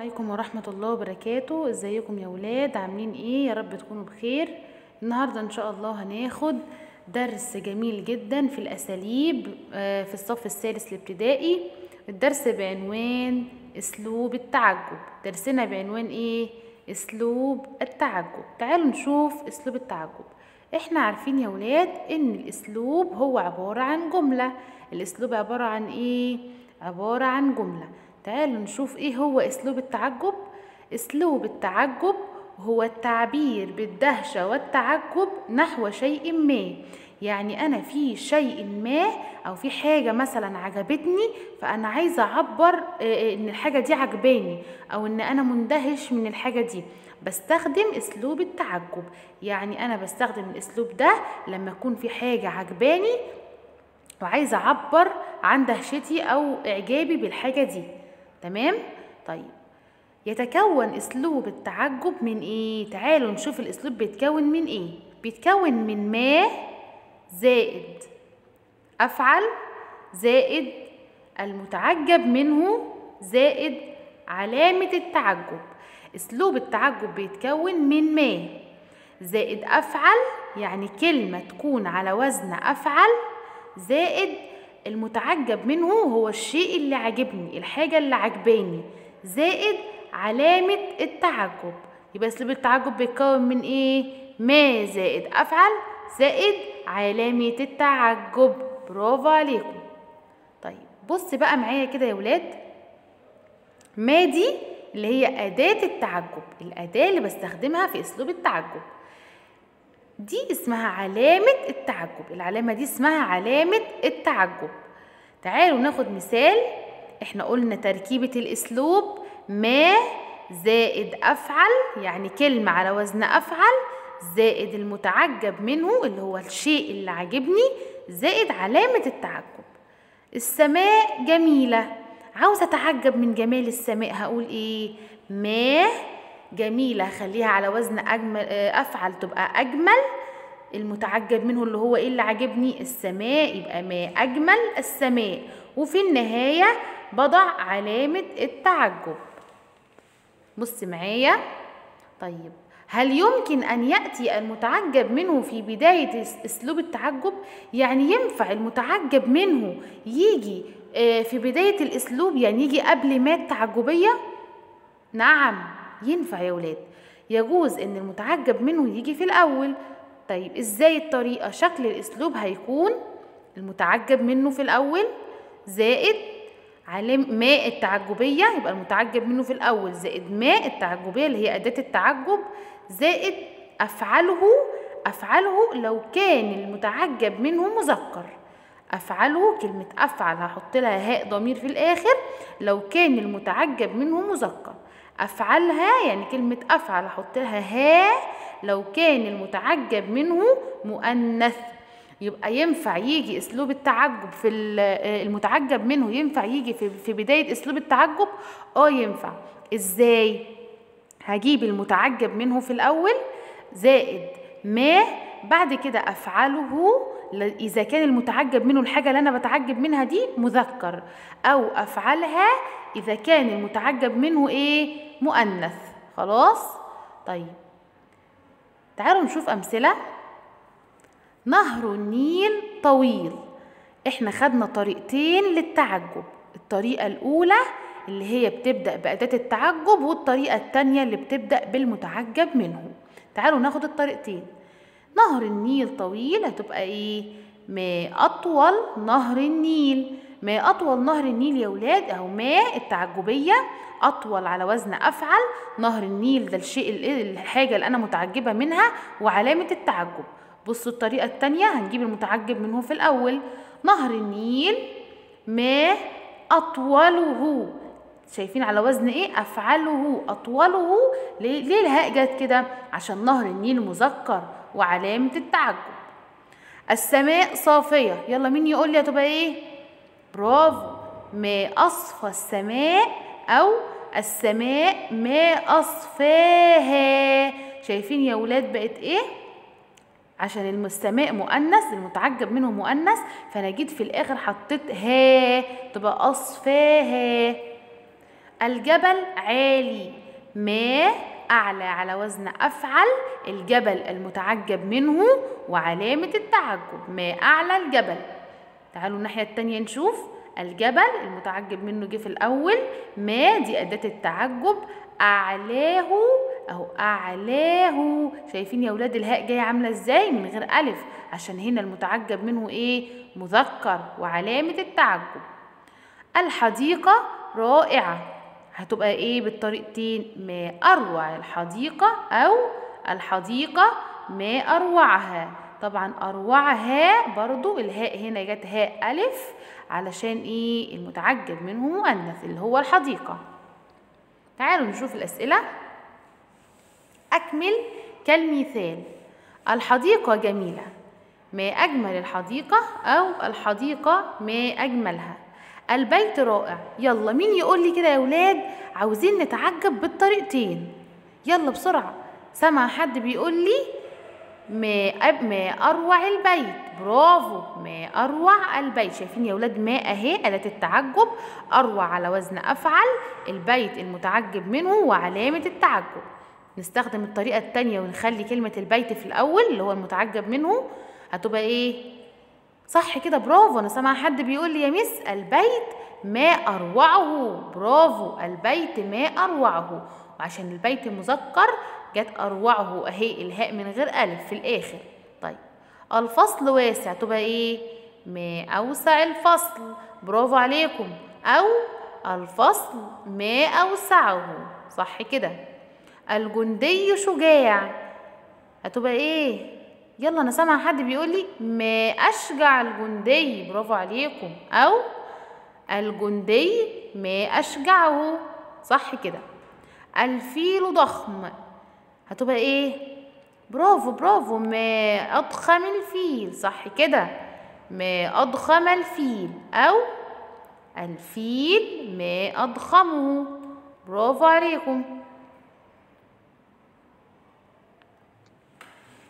عليكم ورحمة الله وبركاته ازيكم يا ولاد عاملين ايه يا رب تكونوا بخير النهاردة ان شاء الله هناخد درس جميل جدا في الاساليب آه، في الصف الثالث الابتدائي الدرس بعنوان اسلوب التعجب درسنا بعنوان ايه اسلوب التعجب تعالوا نشوف اسلوب التعجب احنا عارفين يا ولاد ان الاسلوب هو عبارة عن جملة الاسلوب عبارة عن ايه عبارة عن جملة تعالوا نشوف ايه هو اسلوب التعجب اسلوب التعجب هو التعبير بالدهشة والتعجب نحو شيء ما يعني انا في شيء ما او في حاجة مثلا عجبتني فانا عايزة اعبر آه، آه، ان الحاجة دي عجباني او ان انا مندهش من الحاجة دي بستخدم اسلوب التعجب يعني انا بستخدم الاسلوب ده لما يكون في حاجة عجباني وعايزه اعبر عن دهشتي او اعجابي بالحاجه دي تمام طيب يتكون اسلوب التعجب من ايه تعالوا نشوف الاسلوب بيتكون من ايه بيتكون من ما زائد افعل زائد المتعجب منه زائد علامه التعجب اسلوب التعجب بيتكون من ما زائد افعل يعني كلمه تكون على وزن افعل زائد المتعجب منه هو الشيء اللي عجبني الحاجة اللي عجباني زائد علامة التعجب يبقى اسلوب التعجب بيتكون من ايه ما زائد افعل زائد علامة التعجب برافو عليكم طيب بص بقى معايا كده يا ولاد ما دي اللي هي أداة التعجب الأداة اللي بستخدمها في أسلوب التعجب دي اسمها علامة التعجب العلامة دي اسمها علامة التعجب تعالوا ناخد مثال احنا قلنا تركيبة الاسلوب ما زائد افعل يعني كلمة على وزن افعل زائد المتعجب منه اللي هو الشيء اللي عجبني زائد علامة التعجب السماء جميلة عاوزة أتعجب من جمال السماء هقول إيه ما جميلة خليها على وزن أجمل آه، أفعل تبقى أجمل المتعجب منه اللي هو إيه اللي عجبني السماء يبقى ما أجمل السماء وفي النهاية بضع علامة التعجب بص معايا طيب هل يمكن أن يأتي المتعجب منه في بداية اس- أسلوب التعجب؟ يعني ينفع المتعجب منه يجي آه، في بداية الأسلوب يعني يجي قبل ما التعجبية؟ نعم ينفع يا ولاد يجوز ان المتعجب منه يجي في الاول طيب ازاي الطريقه شكل الاسلوب هيكون المتعجب منه في الاول زائد علم ما التعجبيه يبقى المتعجب منه في الاول زائد ما التعجبيه اللي هي اداه التعجب زائد افعله افعله لو كان المتعجب منه مذكر افعله كلمه افعل هحط لها هاء ضمير في الاخر لو كان المتعجب منه مذكر افعلها يعني كلمه افعل احط لها ها لو كان المتعجب منه مؤنث يبقى ينفع يجي اسلوب التعجب في ال- آه، المتعجب منه ينفع يجي في في بدايه اسلوب التعجب اه ينفع ازاي هجيب المتعجب منه في الأول زائد ما بعد كده أفعله ل- إذا كان المتعجب منه الحاجة اللي أنا بتعجب منها دي مذكر أو أفعلها إذا كان المتعجب منه إيه مؤنث خلاص طيب تعالوا نشوف أمثلة نهر النيل طويل احنا خدنا طريقتين للتعجب الطريقة الأولى اللي هي بتبدأ بأداة التعجب والطريقة التانية اللي بتبدأ بالمتعجب منه تعالوا ناخد الطريقتين نهر النيل طويل هتبقى ايه ما أطول نهر النيل ما أطول نهر النيل يا ولاد أو ما التعجبية أطول على وزن أفعل نهر النيل ده الشيء ال- الحاجة اللي أنا متعجبة منها وعلامة التعجب بصوا الطريقة التانية هنجيب المتعجب منه في الأول نهر النيل ما أطوله شايفين على وزن ايه أفعله أطوله ليه, ليه الهاء جت كده عشان نهر النيل مذكر وعلامة التعجب السماء صافية يلا مين يقول لي هتبقى ايه برافو ما أصفى السماء أو السماء ما أصفاها شايفين يا ولاد بقت ايه عشان الم- السماء مؤنث المتعجب منه مؤنث فانا جيت في الاخر حطيت ها تبقى اصفاها الجبل عالي ما أعلى على وزن أفعل الجبل المتعجب منه وعلامة التعجب ما أعلى الجبل تعالوا الناحية التانية نشوف الجبل المتعجب منه جه في الأول ما دي أداة التعجب أعلاه أهو أعلاه شايفين يا ولاد الهاء جاية عاملة إزاي من غير ألف عشان هنا المتعجب منه إيه مذكر وعلامة التعجب الحديقة رائعة هتبقى إيه بالطريقتين ما أروع الحديقة أو الحديقة ما أروعها طبعا أروعها برضو الهاء هنا جت هاء ألف علشان إيه المتعجب منه مؤنث اللي هو الحديقة تعالوا نشوف الأسئلة أكمل كالمثال الحديقة جميلة ما أجمل الحديقة أو الحديقة ما أجملها البيت رائع يلا مين يقول لي كده يا ولاد عاوزين نتعجب بالطريقتين يلا بسرعة سمع حد بيقول لي ما أب ما أروع البيت برافو ما أروع البيت شايفين يا ولاد ما أهي أداة التعجب أروع على وزن أفعل البيت المتعجب منه وعلامة التعجب نستخدم الطريقة التانية ونخلي كلمة البيت في الأول اللي هو المتعجب منه هتبقى إيه؟ صح كده برافو أنا سامعة حد بيقول لي يا مس البيت ما أروعه برافو البيت ما أروعه وعشان البيت مذكر جت أروعه أهي الهاء من غير ألف في الآخر طيب الفصل واسع تبقى إيه؟ ما أوسع الفصل برافو عليكم أو الفصل ما أوسعه صح كده الجندي شجاع هتبقى ايه يلا انا سامعه حد بيقول لي ما اشجع الجندي برافو عليكم او الجندي ما اشجعه صح كده الفيل ضخم هتبقى ايه برافو برافو ما اضخم الفيل صح كده ما اضخم الفيل او الفيل ما اضخمه برافو عليكم